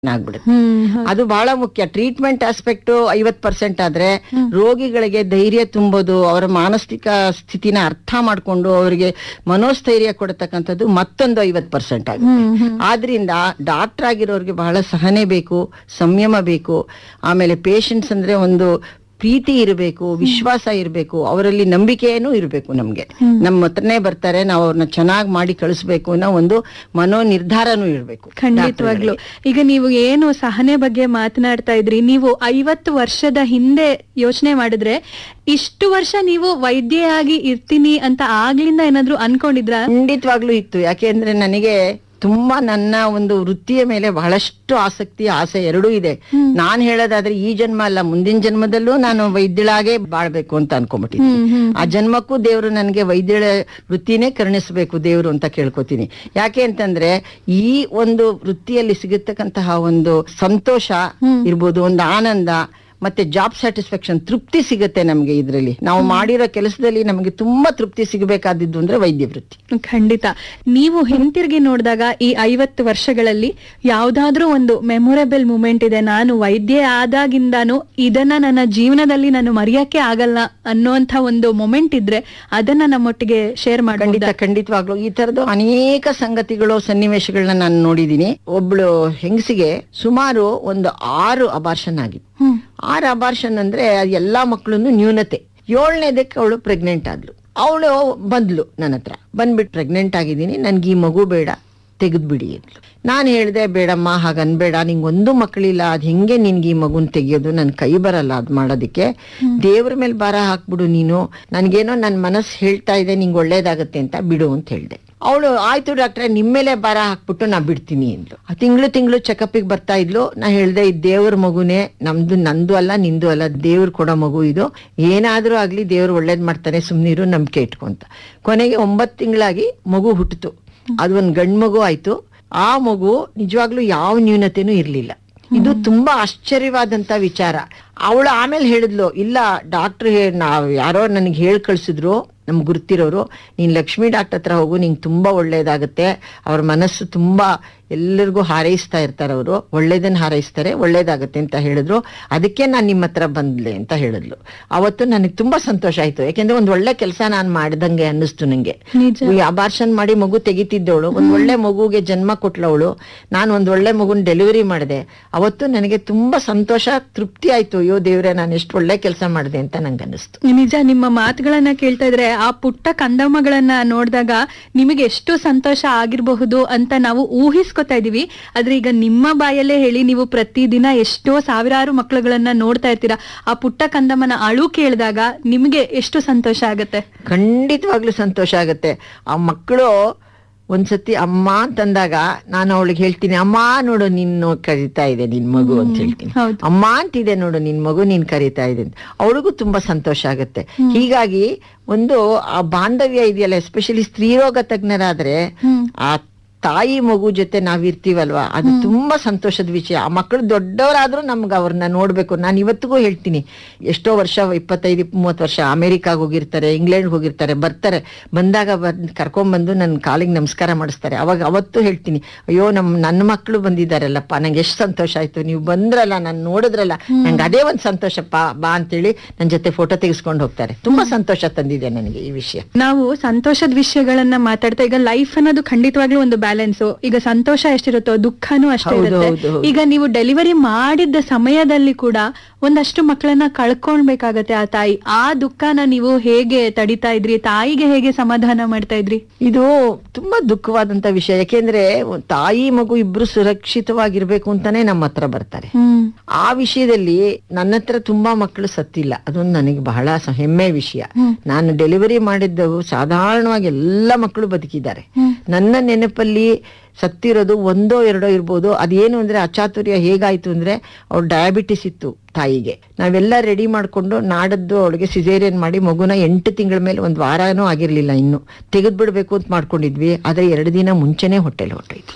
ಆಗ್ಬಿಡುತ್ತೆ ಹ್ಮ್ ಹೌದು. ಅದು ಬಹಳ ಮುಖ್ಯ ಟ್ರೀಟ್ಮೆಂಟ್ ಆಸ್ಪೆಕ್ಟ್ ಐವತ್ ಪರ್ಸೆಂಟ್ ಆದ್ರೆ ರೋಗಿಗಳಿಗೆ ಧೈರ್ಯ ತುಂಬೋದು ಅವರ ಮಾನಸಿಕ ಸ್ಥಿತಿನ ಅರ್ಥ ಮಾಡ್ಕೊಂಡು ಅವರಿಗೆ ಮನೋಸ್ಥೈರ್ಯ ಕೊಡತಕ್ಕಂಥದ್ದು ಮತ್ತೊಂದು ಐವತ್ ಪರ್ಸೆಂಟ್ ಆಗುತ್ತೆ ಹ್ಮ್ ಹ್ಮ್ ಆದ್ರಿಂದ ಡಾಕ್ಟರ್ ಆಗಿರೋರಿಗೆ ಬಹಳ ಸಹನೆ ಬೇಕು ಸಂಯಮ ಬೇಕು ಆಮೇಲೆ ಪೇಷಂಟ್ಸ್ ಅಂದ್ರೆ ಒಂದು ಪ್ರೀತಿ ಇರಬೇಕು ವಿಶ್ವಾಸ ಇರಬೇಕು ಅವರಲ್ಲಿ ನಂಬಿಕೆನೂ ಇರಬೇಕು ನಮ್ಗೆ ನಮ್ಮ ಹತ್ರನೇ ಬರ್ತಾರೆ ನಾವು ಅವ್ರನ್ನ ಚೆನ್ನಾಗಿ ಮಾಡಿ ಕಳಿಸ್ಬೇಕು ಅನ್ನೋ ಒಂದು ಮನೋ ನಿರ್ಧಾರನೂ ಇರಬೇಕು ಖಂಡಿತವಾಗ್ಲು ಈಗ ನೀವು ಏನು ಸಹನೆ ಬಗ್ಗೆ ಮಾತನಾಡ್ತಾ ಇದ್ರಿ ನೀವು ಐವತ್ತು ವರ್ಷದ ಹಿಂದೆ ಯೋಚನೆ ಮಾಡಿದ್ರೆ ಇಷ್ಟು ವರ್ಷ ನೀವು ವೈದ್ಯೆಯಾಗಿ ಇರ್ತೀನಿ ಅಂತ ಆಗ್ಲಿಂದ ಏನಾದ್ರು ಅನ್ಕೊಂಡಿದ್ರ ಖಂಡಿತವಾಗ್ಲೂ ಇತ್ತು ಯಾಕೆಂದ್ರೆ ನನಗೆ ತುಂಬಾ ನನ್ನ ಒಂದು ವೃತ್ತಿಯ ಮೇಲೆ ಬಹಳಷ್ಟು ಆಸಕ್ತಿ ಆಸೆ ಎರಡೂ ಇದೆ ನಾನ್ ಹೇಳೋದಾದ್ರೆ ಈ ಜನ್ಮ ಅಲ್ಲ ಮುಂದಿನ ಜನ್ಮದಲ್ಲೂ ನಾನು ವೈದ್ಯಳಾಗೆ ಬಾಳ್ಬೇಕು ಅಂತ ಅನ್ಕೊಂಡ್ಬಿಟ್ಟಿದ್ದೀನಿ ಹ್ಮ್ ಹ್ಮ್ ಆ ಜನ್ಮಕ್ಕೂ ದೇವರು ನನಗೆ ವೈದ್ಯಳ ವೃತ್ತಿನೇ ಕರುಣಿಸಬೇಕು ದೇವರು ಅಂತ ಕೇಳ್ಕೊತೀನಿ ಯಾಕೆ ಅಂತಂದ್ರೆ ಈ ಒಂದು ವೃತ್ತಿಯಲ್ಲಿ ಸಿಗತಕ್ಕಂತಹ ಒಂದು ಸಂತೋಷ ಇರ್ಬೋದು ಒಂದು ಆನಂದ ಮತ್ತೆ ಜಾಬ್ ಸ್ಯಾಟಿಸ್ಫ್ಯಾಕ್ಷನ್ ತೃಪ್ತಿ ಸಿಗುತ್ತೆ ನಮಗೆ ಇದರಲ್ಲಿ ನಾವು ಮಾಡಿರೋ ಕೆಲಸದಲ್ಲಿ ನಮಗೆ ತುಂಬಾ ತೃಪ್ತಿ ಸಿಗಬೇಕಾದಿದ್ದು ಅಂದ್ರೆ ವೈದ್ಯ ವೃತ್ತಿ ಖಂಡಿತ ನೀವು ಹಿಂತಿರುಗಿ ನೋಡಿದಾಗ ಈ ಐವತ್ತು ವರ್ಷಗಳಲ್ಲಿ ಯಾವ್ದಾದ್ರೂ ಒಂದು ಮೆಮೊರೇಬಲ್ ಮೂಮೆಂಟ್ ಇದೆ ನಾನು ವೈದ್ಯ ಆದಾಗಿಂದಾನು ಇದನ್ನ ನನ್ನ ಜೀವನದಲ್ಲಿ ನಾನು ಮರೆಯಕ್ಕೆ ಆಗಲ್ಲ ಅನ್ನೋಂಥ ಒಂದು ಮೊಮೆಂಟ್ ಇದ್ರೆ ಅದನ್ನ ನಮ್ಮೊಟ್ಟಿಗೆ ಶೇರ್ ಖಂಡಿತ ಮಾಡಬಹುದು ಖಂಡಿತವಾಗ್ಲು ಈ ತರದ್ದು ಅನೇಕ ಸಂಗತಿಗಳು ಸನ್ನಿವೇಶಗಳನ್ನ ನಾನು ನೋಡಿದೀನಿ ಒಬ್ಳು ಹೆಂಗಸಿಗೆ ಸುಮಾರು ಒಂದು ಆರು ಅಬಾರ್ಷನ್ ಆಗಿತ್ತು ಹ್ಮ್ ಆರು ಅಬಾರ್ಷನ್ ಅಂದ್ರೆ ಅದು ಎಲ್ಲಾ ಮಕ್ಕಳನ್ನು ನ್ಯೂನತೆ ಏಳನೇದಕ್ಕೆ ಅವಳು ಪ್ರೆಗ್ನೆಂಟ್ ಆದ್ಲು ಅವಳು ಬಂದ್ಲು ನನ್ನ ಹತ್ರ ಬಂದ್ಬಿಟ್ಟು ಪ್ರೆಗ್ನೆಂಟ್ ಆಗಿದ್ದೀನಿ ನನ್ಗೆ ಈ ಮಗು ಬೇಡ ತೆಗೆದ್ಬಿಡಿ ಅಂದ್ಲು ನಾನು ಹೇಳ್ದೆ ಬೇಡಮ್ಮ ಹಾಗ ಅನ್ಬೇಡ ನಿಂಗೆ ಒಂದು ಮಕ್ಕಳಿಲ್ಲ ಅದ್ ಹೆಂಗೆ ನಿನ್ಗೆ ಈ ಮಗುನ್ ತೆಗಿಯೋದು ನನ್ ಕೈ ಬರಲ್ಲ ಅದ್ ಮಾಡೋದಕ್ಕೆ ದೇವ್ರ ಮೇಲೆ ಭಾರ ಹಾಕ್ಬಿಡು ನೀನು ನನ್ಗೇನೋ ನನ್ ಮನಸ್ಸು ಹೇಳ್ತಾ ಇದೆ ನಿಂಗೆ ಒಳ್ಳೇದಾಗತ್ತೆ ಅಂತ ಬಿಡು ಅಂತ ಹೇಳ್ದೆ ಅವಳು ಆಯ್ತು ಡಾಕ್ಟ್ರೆ ನಿಮ್ಮೇಲೆ ಭಾರ ಹಾಕ್ಬಿಟ್ಟು ನಾ ಬಿಡ್ತೀನಿ ಅಂದ್ಲು ಆ ತಿಂಗಳು ತಿಂಗಳು ಚೆಕಪ್ಗೆ ಬರ್ತಾ ಇದ್ಲು ನಾ ಹೇಳ್ದೆ ಈ ದೇವ್ರ ಮಗುನೇ ನಮ್ದು ನಂದು ಅಲ್ಲ ನಿಂದು ಅಲ್ಲ ದೇವ್ರು ಕೊಡೋ ಮಗು ಇದು ಏನಾದ್ರೂ ಆಗ್ಲಿ ದೇವ್ರು ಒಳ್ಳೇದ್ ಮಾಡ್ತಾನೆ ಸುಮ್ನಿರು ನಂಬಿಕೆ ಇಟ್ಕೊಂತ ಕೊನೆಗೆ ಒಂಬತ್ತು ತಿಂಗಳಾಗಿ ಮಗು ಹುಟ್ಟಿತು ಅದು ಒಂದ್ ಗಂಡ್ ಮಗು ಆಯ್ತು ಆ ಮಗು ನಿಜವಾಗ್ಲೂ ಯಾವ ನ್ಯೂನತೆನೂ ಇರ್ಲಿಲ್ಲ ಇದು ತುಂಬಾ ಆಶ್ಚರ್ಯವಾದಂತ ವಿಚಾರ ಅವಳು ಆಮೇಲೆ ಹೇಳಿದ್ಲು ಇಲ್ಲ ಡಾಕ್ಟರ್ ನಾವ್ ಯಾರೋ ನನಗೆ ಹೇಳಿ ಕಳ್ಸಿದ್ರು ನಮ್ಗೆ ಗುರ್ತಿರೋರು ನೀನ್ ಲಕ್ಷ್ಮಿ ಡಾಕ್ಟರ್ ಹತ್ರ ಹೋಗು ನಿಂಗೆ ತುಂಬಾ ಒಳ್ಳೇದಾಗುತ್ತೆ ಅವ್ರ ಮನಸ್ಸು ತುಂಬಾ ಎಲ್ಲರಿಗೂ ಹಾರೈಸ್ತಾ ಇರ್ತಾರೆ ಅವರು ಒಳ್ಳೇದನ್ನ ಹಾರೈಸ್ತಾರೆ ಒಳ್ಳೇದಾಗತ್ತೆ ಅಂತ ಹೇಳಿದ್ರು ಅದಕ್ಕೆ ನಾನು ನಿಮ್ಮ ಹತ್ರ ಬಂದ್ಲೆ ಅಂತ ಹೇಳಿದ್ಲು ಅವತ್ತು ನನಗೆ ತುಂಬಾ ಸಂತೋಷ ಆಯ್ತು ಯಾಕೆಂದ್ರೆ ಒಂದ್ ಒಳ್ಳೆ ಕೆಲಸ ನಾನು ಮಾಡ್ದಂಗೆ ಅನ್ನಿಸ್ತು ನಂಗೆ ನಿಜ ಈ ಅಬಾರ್ಷನ್ ಮಾಡಿ ಮಗು ತೆಗಿತಿದ್ದವಳು ಒಂದ್ ಒಳ್ಳೆ ಮಗುಗೆ ಜನ್ಮ ಕೊಟ್ಲವಳು ನಾನು ಒಂದ್ ಒಳ್ಳೆ ಮಗುನ್ ಡೆಲಿವರಿ ಮಾಡಿದೆ ಅವತ್ತು ನನಗೆ ತುಂಬಾ ಸಂತೋಷ ತೃಪ್ತಿ ಆಯ್ತು ಅಯ್ಯೋ ದೇವ್ರೆ ನಾನು ಎಷ್ಟು ಒಳ್ಳೆ ಕೆಲಸ ಮಾಡಿದೆ ಅಂತ ನಂಗೆ ಅನ್ನಿಸ್ತು ನಿಜ ನಿಮ್ಮ ಮಾತುಗಳನ್ನ ಕೇಳ್ತಾ ಇದ್ರೆ ಆ ಪುಟ್ಟ ಕಂದಮ್ಮಗಳನ್ನ ನೋಡಿದಾಗ ನಿಮಗೆ ಎಷ್ಟು ಸಂತೋಷ ಆಗಿರಬಹುದು ಅಂತ ನಾವು ಊಹಿಸ್ಕೊತಾ ಇದೀವಿ ಆದ್ರೆ ಈಗ ನಿಮ್ಮ ಬಾಯಲ್ಲೇ ಹೇಳಿ ನೀವು ಪ್ರತಿದಿನ ಎಷ್ಟೋ ಸಾವಿರಾರು ಮಕ್ಕಳುಗಳನ್ನ ನೋಡ್ತಾ ಇರ್ತೀರಾ ಆ ಪುಟ್ಟ ಕಂದಮ್ಮನ ಅಳು ಕೇಳಿದಾಗ ನಿಮಗೆ ಎಷ್ಟು ಸಂತೋಷ ಆಗತ್ತೆ ಖಂಡಿತವಾಗ್ಲೂ ಸಂತೋಷ ಆಗತ್ತೆ ಆ ಮಕ್ಕಳು ಒಂದ್ಸತಿ ಅಮ್ಮ ಅಂತಂದಾಗ ನಾನು ಅವಳಿಗೆ ಹೇಳ್ತೀನಿ ಅಮ್ಮ ನೋಡು ನಿನ್ನು ಕರೀತಾ ಇದೆ ನಿನ್ ಮಗು ಅಂತ ಹೇಳ್ತೀನಿ ಹೌದು ಅಮ್ಮ ಅಂತಿದೆ ನೋಡು ನಿನ್ ಮಗು ನೀನ್ ಕರೀತಾ ಇದೆ ಅಂತ ಅವಳಿಗೂ ತುಂಬಾ ಸಂತೋಷ ಆಗುತ್ತೆ ಹೀಗಾಗಿ ಒಂದು ಆ ಬಾಂಧವ್ಯ ಇದೆಯಲ್ಲ ಎಸ್ಪೆಷಲಿ ಸ್ತ್ರೀರೋಗ ತಜ್ಞರಾದ್ರೆ ಹ್ಮ್ ಆ ತಾಯಿ ಮಗು ಜೊತೆ ನಾವಿರ್ತೀವಲ್ವಾ ಅದು ತುಂಬಾ ಸಂತೋಷದ ವಿಷಯ ಆ ಮಕ್ಕಳು ದೊಡ್ಡವರಾದ್ರೂ ನಮ್ಗೆ ಅವ್ರನ್ನ ನೋಡ್ಬೇಕು ನಾನು ಇವತ್ತಿಗೂ ಹೇಳ್ತೀನಿ ಎಷ್ಟೋ ವರ್ಷ ಇಪ್ಪತ್ತೈದು ಮೂವತ್ತು ವರ್ಷ ಅಮೆರಿಕಾಗ್ ಹೋಗಿರ್ತಾರೆ ಇಂಗ್ಲೆಂಡ್ ಹೋಗಿರ್ತಾರೆ ಬರ್ತಾರೆ ಬಂದಾಗ ಬಂದ್ ಕರ್ಕೊಂಡ್ಬಂದು ನನ್ನ ಕಾಲಿಗೆ ನಮಸ್ಕಾರ ಮಾಡಿಸ್ತಾರೆ ಅವಾಗ ಅವತ್ತು ಹೇಳ್ತೀನಿ ಅಯ್ಯೋ ನಮ್ ನನ್ನ ಮಕ್ಕಳು ಬಂದಿದ್ದಾರಲ್ಲಪ್ಪ ನಂಗೆ ಎಷ್ಟು ಸಂತೋಷ ಆಯ್ತು ನೀವು ಬಂದ್ರಲ್ಲ ನಾನು ನೋಡಿದ್ರಲ್ಲ ನಂಗೆ ಅದೇ ಒಂದು ಸಂತೋಷಪ್ಪ ಬಾ ಅಂತೇಳಿ ನನ್ನ ಜೊತೆ ಫೋಟೋ ತೆಗೆಸ್ಕೊಂಡು ಹೋಗ್ತಾರೆ ತುಂಬಾ ಸಂತೋಷ ತಂದಿದೆ ನನಗೆ ಈ ವಿಷಯ ನಾವು ಸಂತೋಷದ ವಿಷಯಗಳನ್ನ ಮಾತಾಡ್ತಾ ಈಗ ಲೈಫ್ ಅನ್ನೋದು ಖಂಡಿತವಾಗ್ಲೂ ಒಂದು ಬ್ಯಾಲೆನ್ಸ್ ಈಗ ಸಂತೋಷ ಎಷ್ಟಿರುತ್ತೋ ದುಃಖನೂ ಅಷ್ಟೇ ಹೌದು, ಇರುತ್ತೆ ಹೌದು, ಹೌದು. ಈಗ ನೀವು ಡೆಲಿವರಿ ಮಾಡಿದ್ದ ಸಮಯದಲ್ಲಿ ಕೂಡ ಒಂದಷ್ಟು ಮಕ್ಕಳನ್ನ ಕಳ್ಕೊಳ್ಬೇಕಾಗತ್ತೆ ಆ ತಾಯಿ ಆ ದುಃಖನ ನೀವು ಹೇಗೆ ತಡಿತಾ ಇದ್ರಿ ತಾಯಿಗೆ ಹೇಗೆ ಸಮಾಧಾನ ಮಾಡ್ತಾ ಇದ್ರಿ ಇದು ತುಂಬಾ ದುಃಖವಾದಂತ ವಿಷಯ ಯಾಕೆಂದ್ರೆ ಒಂದ್ ತಾಯಿ ಮಗು ಇಬ್ರು ಸುರಕ್ಷಿತವಾಗಿರ್ಬೇಕು ಅಂತಾನೆ ನಮ್ಮ ಹತ್ರ ಬರ್ತಾರೆ ಹ್ಮ್ ಆ ವಿಷಯದಲ್ಲಿ ನನ್ನ ಹತ್ರ ತುಂಬಾ ಮಕ್ಕಳು ಸತ್ತಿಲ್ಲ ಅದೊಂದು ನನಗೆ ಬಹಳ ಸ- ಹೆಮ್ಮೆ ವಿಷಯ ಹ್ಮ್. ನಾನು ಡೆಲಿವರಿ ಮಾಡಿದ್ದವು ಸಾಧಾರಣವಾಗಿ ಎಲ್ಲ ಮಕ್ಕಳು ಬದುಕಿದ್ದಾರೆ ಹ್ಮ್. ನನ್ನ ನೆನಪಲ್ಲಿ ಸತ್ತಿರೋದು ಒಂದೋ ಎರಡೋ ಇರ್ಬೋದು ಅದೇನು ಅಂದ್ರೆ ಅಚಾತುರ್ಯ ಹೇಗಾಯ್ತು ಅಂದ್ರೆ ಅವ್ಳು ಡಯಾಬಿಟಿಸ್ ಇತ್ತು ತಾಯಿಗೆ ನಾವೆಲ್ಲ ರೆಡಿ ಮಾಡ್ಕೊಂಡು ನಾಡದ್ದು ಅವಳಿಗೆ ಸಿಸೇರಿಯನ್ ಮಾಡಿ ಮಗುನ ಎಂಟು ತಿಂಗಳ ಮೇಲೆ ಒಂದ್ ವಾರನೂ ಆಗಿರ್ಲಿಲ್ಲ ಇನ್ನು ತೆಗೆದ್ಬಿಡ್ಬೇಕು ಅಂತ ಮಾಡ್ಕೊಂಡಿದ್ವಿ ಆದ್ರೆ ಎರಡು ದಿನ ಮುಂಚೆನೆ ಹೊಟ್ಟೆಲಿ ಹೊಟ್ಟೋಯ್ತು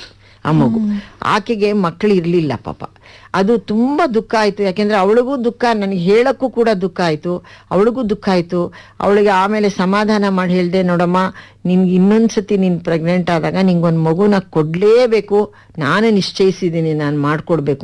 ಆ ಮಗು ಆಕೆಗೆ ಮಕ್ಕಳು ಇರ್ಲಿಲ್ಲ ಪಾಪ ಅದು ತುಂಬಾ ದುಃಖ ಆಯ್ತು ಯಾಕೆಂದ್ರೆ ಅವಳಿಗೂ ದುಃಖ ನನಗೆ ಹೇಳಕ್ಕೂ ಕೂಡ ದುಃಖ ಆಯ್ತು ಅವಳಿಗೂ ದುಃಖ ಆಯ್ತು ಅವಳಿಗೆ ಆಮೇಲೆ ಸಮಾಧಾನ ಮಾಡಿ ಹೇಳ್ದೆ ನೋಡಮ್ಮ ನಿನ್ಗೆ ಇನ್ನೊಂದ್ಸತಿ ನೀನ್ ಪ್ರೆಗ್ನೆಂಟ್ ಆದಾಗ ನಿಂಗೊಂದ್ ಮಗುನ ಕೊಡ್ಲೇಬೇಕು ನಾನು ನಿಶ್ಚಯಿಸಿದ್ದೀನಿ ನಾನು ಮಾಡ್ಕೊಡ್ಬೇಕು